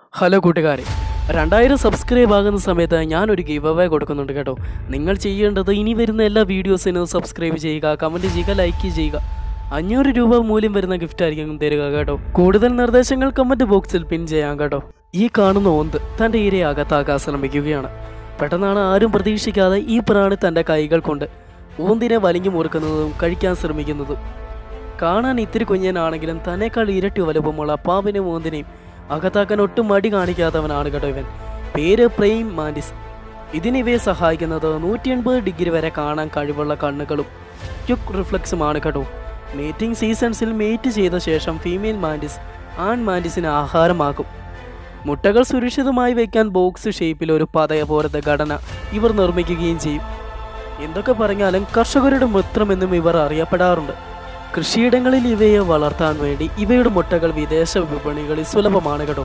hello കൂട്ടുകാരെ രണ്ടായിരം subscribe ആകുന്ന സമയത്ത് ഞാനൊരു ഗിവ് അവേ കൊടുക്കുന്നുണ്ട് കേട്ടോ നിങ്ങൾ ചെയ്യേണ്ടത് ഇനി വരുന്ന എല്ലാ വീഡിയോസിനും സബ്സ്ക്രൈബ് ചെയ്യുക കമൻറ്റ് ചെയ്യുക ലൈക്ക് ചെയ്യുക അഞ്ഞൂറ് രൂപ മൂല്യം വരുന്ന ഗിഫ്റ്റ് ആയിരിക്കും തരിക കേട്ടോ കൂടുതൽ നിർദ്ദേശങ്ങൾ കമൻറ്റ് ബോക്സിൽ പിൻ ചെയ്യാം കേട്ടോ ഈ കാണുന്ന ഓന്ത് തൻ്റെ ഇരയെ അകത്താക്കാൻ ശ്രമിക്കുകയാണ് പെട്ടെന്നാണ് ആരും പ്രതീക്ഷിക്കാതെ ഈ പ്രാണി തൻ്റെ കൈകൾ കൊണ്ട് ഓന്തിനെ വലിഞ്ഞു മുറുക്കുന്നതും കഴിക്കാൻ ശ്രമിക്കുന്നതും കാണാൻ ഇത്തിരി കുഞ്ഞനാണെങ്കിലും തന്നെക്കാൾ ഇരട്ടി വലുപ്പമുള്ള പാമ്പിനെയും ഓന്തിനെയും അകത്താക്കാൻ ഒട്ടും മടി കാണിക്കാത്തവനാണ് കേട്ടോ ഇവൻ പേര് പ്രേം മാൻഡിസ് ഇതിന് ഇവയെ സഹായിക്കുന്നത് നൂറ്റി എൺപത് ഡിഗ്രി വരെ കാണാൻ കഴിവുള്ള കണ്ണുകളും ക്യുക്ക് റിഫ്ലക്സുമാണ് കേട്ടോ മീറ്റിംഗ് സീസൺസിൽ മേറ്റ് ചെയ്ത ശേഷം ഫീമെയിൽ മാൻഡിസ് ആൺ മാൻഡിസിന് ആഹാരമാക്കും മുട്ടകൾ സുരക്ഷിതമായി വയ്ക്കാൻ ബോക്സ് ഷേപ്പിൽ ഒരു പതയ പോലത്തെ ഘടന ഇവർ നിർമ്മിക്കുകയും ചെയ്യും എന്തൊക്കെ പറഞ്ഞാലും കർഷകരുടെ മിത്രമെന്നും ഇവർ അറിയപ്പെടാറുണ്ട് കൃഷിയിടങ്ങളിൽ ഇവയെ വളർത്താൻ വേണ്ടി ഇവയുടെ മുട്ടകൾ വിദേശ വിപണികളിൽ സുലഭമാണ് കേട്ടോ